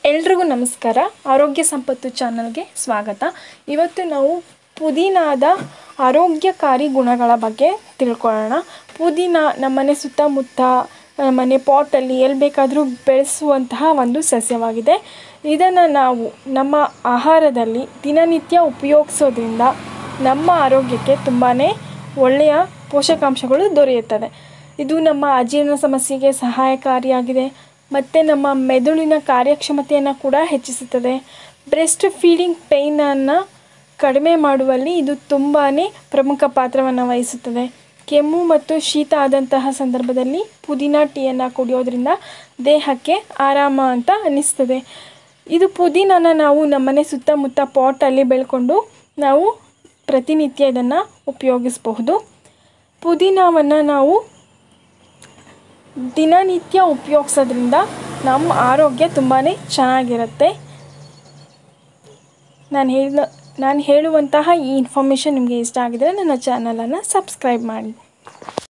ಎಲ್ರಿಗೂ ನಮಸ್ಕಾರ ಆರೋಗ್ಯ ಸಂಪತ್ತು ಚಾನಲ್ಗೆ ಸ್ವಾಗತ ಇವತ್ತು ನಾವು ಪುದೀನಾದ ಆರೋಗ್ಯಕಾರಿ ಗುಣಗಳ ಬಗ್ಗೆ ತಿಳ್ಕೊಳ್ಳೋಣ ಪುದೀನ ನಮ್ಮನೆ ಸುತ್ತಮುತ್ತ ಮನೆ ಪಾಟಲ್ಲಿ ಎಲ್ಲಿ ಬೇಕಾದರೂ ಬೆಳೆಸುವಂತಹ ಒಂದು ಸಸ್ಯವಾಗಿದೆ ಇದನ್ನು ನಾವು ನಮ್ಮ ಆಹಾರದಲ್ಲಿ ದಿನನಿತ್ಯ ಉಪಯೋಗಿಸೋದ್ರಿಂದ ನಮ್ಮ ಆರೋಗ್ಯಕ್ಕೆ ತುಂಬಾ ಒಳ್ಳೆಯ ಪೋಷಕಾಂಶಗಳು ದೊರೆಯುತ್ತದೆ ಇದು ನಮ್ಮ ಅಜೀರ್ಣ ಸಮಸ್ಯೆಗೆ ಸಹಾಯಕಾರಿಯಾಗಿದೆ ಮತ್ತು ನಮ್ಮ ಮೆದುಳಿನ ಕಾರ್ಯಕ್ಷಮತೆಯನ್ನು ಕೂಡ ಹೆಚ್ಚಿಸುತ್ತದೆ ಬ್ರೆಸ್ಟ್ ಫೀಡಿಂಗ್ ಪೇಯ್ನನ್ನು ಕಡಿಮೆ ಮಾಡುವಲ್ಲಿ ಇದು ತುಂಬಾ ಪ್ರಮುಖ ಪಾತ್ರವನ್ನು ವಹಿಸುತ್ತದೆ ಕೆಮ್ಮು ಮತ್ತು ಶೀತ ಆದಂತಹ ಸಂದರ್ಭದಲ್ಲಿ ಪುದೀನ ಟೀಯನ್ನು ಕುಡಿಯೋದ್ರಿಂದ ದೇಹಕ್ಕೆ ಆರಾಮ ಅಂತ ಅನ್ನಿಸ್ತದೆ ಇದು ಪುದೀನನ ನಾವು ನಮ್ಮನೆ ಸುತ್ತಮುತ್ತ ಪಾಟಲ್ಲಿ ಬೆಳ್ಕೊಂಡು ನಾವು ಪ್ರತಿನಿತ್ಯ ಇದನ್ನು ಉಪಯೋಗಿಸಬಹುದು ಪುದೀನವನ್ನು ನಾವು ದಿನನಿತ್ಯ ಉಪಯೋಗಿಸೋದ್ರಿಂದ ನಮ್ಮ ಆರೋಗ್ಯ ತುಂಬಾ ಚೆನ್ನಾಗಿರುತ್ತೆ ನಾನು ಹೇಳ ನಾನು ಹೇಳುವಂತಹ ಈ ಇನ್ಫಾರ್ಮೇಷನ್ ನಿಮಗೆ ಇಷ್ಟ ಆಗಿದರೆ ನನ್ನ ಚಾನಲನ್ನು ಸಬ್ಸ್ಕ್ರೈಬ್ ಮಾಡಿ